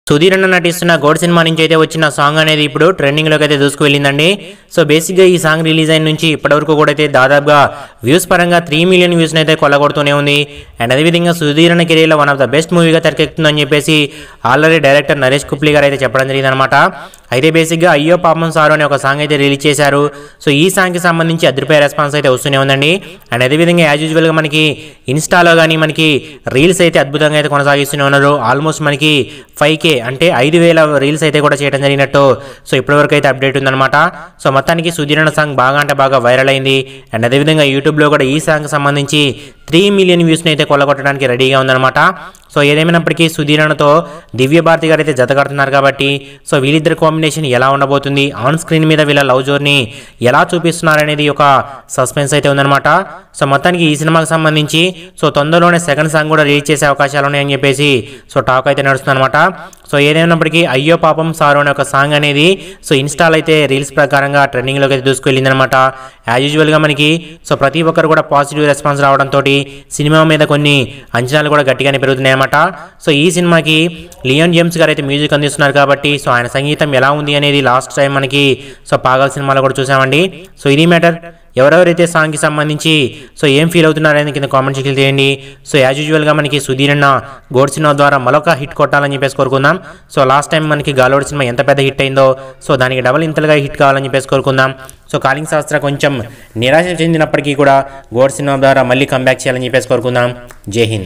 సుధీర్ అన్న నటిస్తున్న gourd cinema నుంచి అయితే వచ్చిన సాంగ్ అనేది ఇప్పుడు ట్రెండింగ్ లోకి అయితే దూసుకు వెళ్ళిందండి సో బేసిక్ గా ఈ సాంగ్ రిలీజ్ అయిన నుంచి ఇప్పటివరకు కూడా అయితే దాదాపుగా వ్యూస్ పరంగా త్రీ మిలియన్ వ్యూస్ అయితే కొల్లగొడుతూనే ఉంది అండ్ అదేవిధంగా సుధీర్ అన్న కెరీర్ లో వన్ ఆఫ్ ద బెస్ట్ మూవీగా తెరకెక్కుతుందని చెప్పేసి ఆల్రెడీ డైరెక్టర్ నరేష్ కుప్లీ గారు అయితే చెప్పడం జరిగింది అనమాట అయితే బేసిక్ గా అయ్యో పాపం సారు అనే ఒక సాంగ్ అయితే రిలీజ్ చేశారు సో ఈ సాంగ్ కి సంబంధించి అదిరిపోయే రెస్పాన్స్ అయితే వస్తూనే ఉందండి అండ్ అదేవిధంగా యాజ్ యూజువల్ గా మనకి ఇన్స్టాలో కానీ మనకి రీల్స్ అయితే అద్భుతంగా అయితే కొనసాగిస్తూనే ఉన్నారు ఆల్మోస్ట్ మనకి ఫైవ్ కే అంటే ఐదు వేల రీల్స్ అయితే కూడా చేయడం జరిగినట్టు సో ఇప్పటివరకు అయితే అప్డేట్ ఉందన్నమాట సో మొత్తానికి సుధీరణ సాంగ్ బాగా అంటే బాగా వైరల్ అయింది అండ్ అదేవిధంగా యూట్యూబ్లో కూడా ఈ సాంగ్ సంబంధించి త్రీ మిలియన్ వ్యూస్ని అయితే కొల్లగొట్టడానికి రెడీగా ఉందన్నమాట సో ఏదేమైనప్పటికీ సుధీరణతో దివ్య భారతి గారు అయితే జత కడుతున్నారు కాబట్టి సో వీళ్ళిద్దరి కాంబినేషన్ ఎలా ఉండబోతుంది ఆన్ స్క్రీన్ మీద వీళ్ళ లవ్ జోర్ని ఎలా చూపిస్తున్నారు అనేది ఒక సస్పెన్స్ అయితే ఉందన్నమాట సో మొత్తానికి ఈ సినిమాకి సంబంధించి సో తొందరలోనే సెకండ్ సాంగ్ కూడా రిలీజ్ చేసే అవకాశాలు ఉన్నాయని చెప్పేసి సో టాక్ అయితే నడుస్తుంది అనమాట సో ఏదైనప్పటికీ అయ్యో పాపం సారు అనే ఒక సాంగ్ అనేది సో ఇన్స్టాల్ అయితే రీల్స్ ప్రకారంగా ట్రెండింగ్లోకి అయితే దూసుకెళ్ళిందనమాట యాజ్ యూజువల్గా మనకి సో ప్రతి ఒక్కరు కూడా పాజిటివ్ రెస్పాన్స్ రావడంతో సినిమా మీద కొన్ని అంచనాలు కూడా గట్టిగానే పెరుగుతున్నాయి అనమాట సో ఈ సినిమాకి లియోన్ జేమ్స్ గారు అయితే మ్యూజిక్ అందిస్తున్నారు కాబట్టి సో ఆయన సంగీతం ఎలా ఉంది అనేది లాస్ట్ టైం మనకి సో పాగల్ సినిమాలో కూడా చూసామండి సో ఇది మ్యాటర్ ఎవరెవరైతే సాంగ్కి సంబంధించి సో ఏం ఫీల్ అవుతున్నారని కింద కామెంట్ సెక్షన్ చేయండి సో యాజ్ యూజువల్గా మనకి సుధీర్ అన్న గోడ్ సినిమా ద్వారా మరొక హిట్ కొట్టాలని చెప్పేసి కోరుకుందాం సో లాస్ట్ టైం మనకి గాలోడ్ సినిమా ఎంత పెద్ద హిట్ అయిందో సో దానికి డబల్ ఇంతలుగా హిట్ కావాలని చెప్పేసి కోరుకుందాం సో కాలింగ్ శాస్త్ర కొంచెం నిరాశ చెందినప్పటికీ కూడా గోడ్ సినిమా ద్వారా మళ్ళీ కంబ్యాక్ చేయాలని చెప్పేసి కోరుకుందాం జై హింద్